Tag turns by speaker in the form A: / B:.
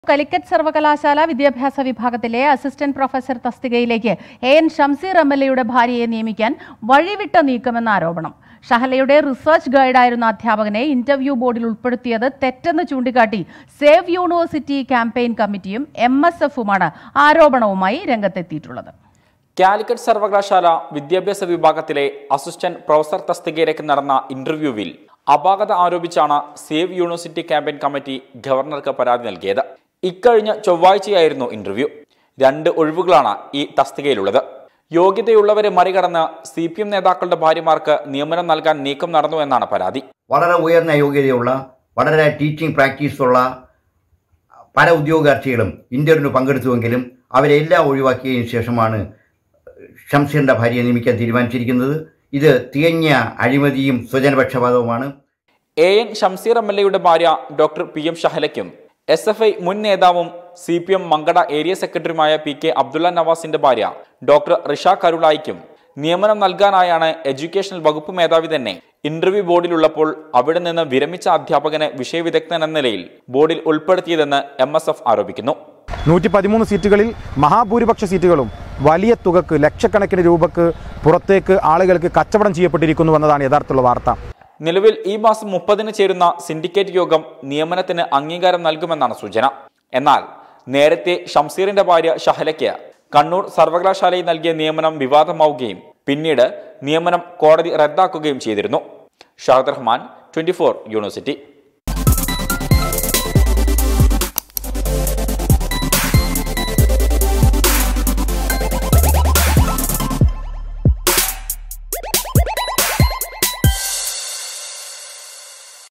A: കലിക്കറ്റ് സർവകലാശാല വിദ്യാഭ്യാസ വിഭാഗത്തിലെ അസിസ്റ്റന്റ് പ്രൊഫസർ തസ്തികയിലേക്ക് A N Shamseer M L എയുടെ ഭാര്യയെ നിയമിക്കാൻ വഴിവിട്ട നീക്കമെന്ന ആരോപണം ഷഹലയുടെ റിസർച്ച് ഗൈഡായിരുന്ന അധ്യാപകനെ ഇന്റർവ്യൂ ബോർഡിൽ ഉൾപ്പെടുത്തിയത് തെറ്റെന്ന് ചൂണ്ടിക്കാട്ടി സേവ് യൂണിവേഴ്സിറ്റി ക്യാമ്പയിൻ കമ്മിറ്റിയും എം എസ് എഫുമാണ് ആരോപണവുമായി രംഗത്തെത്തിയിട്ടുള്ളത്
B: കാലിക്കറ്റ് സർവകലാശാല വിദ്യാഭ്യാസ വിഭാഗത്തിലെ അസിസ്റ്റന്റ് പ്രൊഫസർ തസ്തികയിലേക്ക് നടന്ന ഇന്റർവ്യൂവിൽ അപാകത ആരോപിച്ചാണ് സേവ് യൂണിവേഴ്സിറ്റി ക്യാമ്പയിൻ കമ്മിറ്റി ഗവർണർക്ക് പരാതി നൽകിയത് ഇക്കഴിഞ്ഞ ചൊവ്വാഴ്ചയായിരുന്നു ഇന്റർവ്യൂ രണ്ട് ഒഴിവുകളാണ് ഈ തസ്തികയിലുള്ളത് യോഗ്യതയുള്ളവരെ മറികടന്ന് സി പി എം നേതാക്കളുടെ ഭാര്യമാർക്ക് നിയമനം നൽകാൻ നീക്കം നടന്നു എന്നാണ് പരാതി
C: വളരെ ഉയർന്ന യോഗ്യതയുള്ള വളരെ ടീച്ചിങ് പ്രാക്ടീസുള്ള പല ഉദ്യോഗാർത്ഥികളും ഇന്റർവ്യൂവിന് പങ്കെടുത്തുവെങ്കിലും അവരെല്ലാം ഒഴിവാക്കിയതിനു ശേഷമാണ് ഷംസീറിൻ്റെ ഭാര്യയെ നിയമിക്കാൻ തീരുമാനിച്ചിരിക്കുന്നത് ഇത് തികഞ്ഞ അഴിമതിയും സ്വജനപക്ഷപാതവുമാണ്
B: A N Shamseer M L എയുടെ ഭാര്യ ഡോക്ടർ പി എം ഷഹലയ്ക്കും എസ് എഫ് ഐ മുൻ നേതാവും C P M Mankada area സെക്രട്ടറിയുമായ പി കെ അബ്ദുള്ള നവാസിന്റെ ഭാര്യ ഡോക്ടർ റിഷ കരുളായിക്കും നിയമനം നൽകാനായാണ് എഡ്യൂക്കേഷണൽ വകുപ്പ് മേധാവി തന്നെ ഇന്റർവ്യൂ ബോർഡിലുള്ളപ്പോൾ അവിടെ നിന്ന് വിരമിച്ച അധ്യാപകനെ വിഷയവിദഗ്ധൻ എന്ന നിലയിൽ ബോർഡിൽ ഉൾപ്പെടുത്തിയതെന്ന് എം എസ് എഫ് ആരോപിക്കുന്നു
D: നൂറ്റി പതിമൂന്ന് സീറ്റുകളിൽ മഹാഭൂരിപക്ഷ സീറ്റുകളും വലിയ തുകക്ക് ലക്ഷക്കണക്കിന് രൂപക്ക് പുറത്തേക്ക് ആളുകൾക്ക് കച്ചവടം ചെയ്യപ്പെട്ടിരിക്കുന്നു എന്നതാണ് യഥാർത്ഥമുള്ള വാർത്ത
B: നിലവിൽ ഈ മാസം മുപ്പതിന് ചേരുന്ന സിൻഡിക്കേറ്റ് യോഗം നിയമനത്തിന് അംഗീകാരം നൽകുമെന്നാണ് സൂചന എന്നാൽ നേരത്തെ ഷംസീറിന്റെ ഭാര്യ ഷഹലയ്ക്ക് കണ്ണൂർ സർവകലാശാലയിൽ നൽകിയ നിയമനം വിവാദമാവുകയും പിന്നീട് നിയമനം കോടതി റദ്ദാക്കുകയും ചെയ്തിരുന്നു ഷാദ് റഹ്മാൻ ട്വന്റി യൂണിവേഴ്സിറ്റി